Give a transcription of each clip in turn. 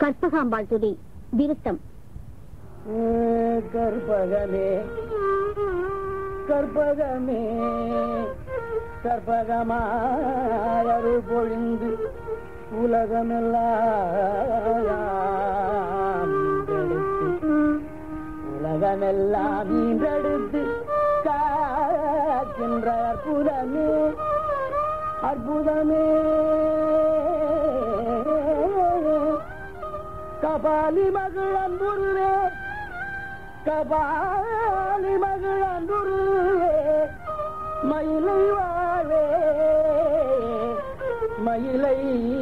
கற்பகாம்பாள் துதி விருத்தம் கற்பகமே கற்பகமே கற்பகமாயரு பொழிந்து உலகமெல்லாம் ஈன்றெடுத்து உலகமெல்லாம் ஈன்றெடுத்து காக்கின்ற அற்புதமே அற்புதமே கபாலி மகள் அன்புருவே கபாலி மகள் அன்புருவே மயிலை வாழே மயிலை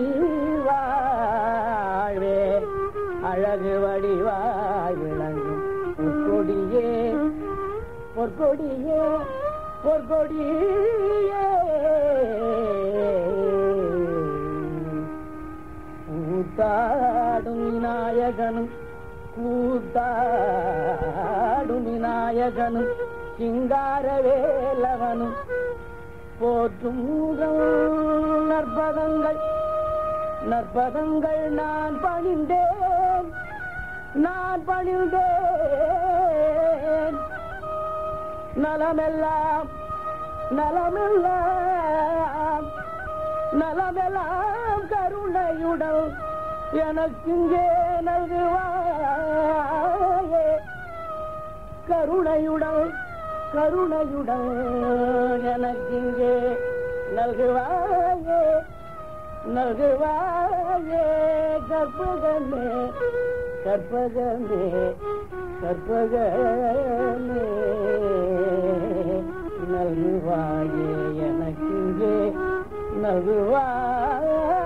வாழ்வே அழகு வடிவாய் விளங்கும் பொற்கொடியே பொற்கொடியே பொற்கொடியே கூத்தாடும் விநாயகனும் கூத்தாடும் விநாயகனும் சிங்காரவேலவனும் போற்றும் நற்பதங்கள் நற்பதங்கள் நான் பணிந்தேன் நான் பணிந்தேன் நலமெல்லாம் நலமெல்லாம் நலமெல்லாம் கருணையுடன் எனக்கிங்கே நல்குவாயே கருணையுடன் கருணையுடன் எனக்கிங்கே நல்குவாயே நல்குவாயே கற்பகமே கற்பகமே கற்பகமே நல்குவாயே எனக்கிங்கே நல்குவாயே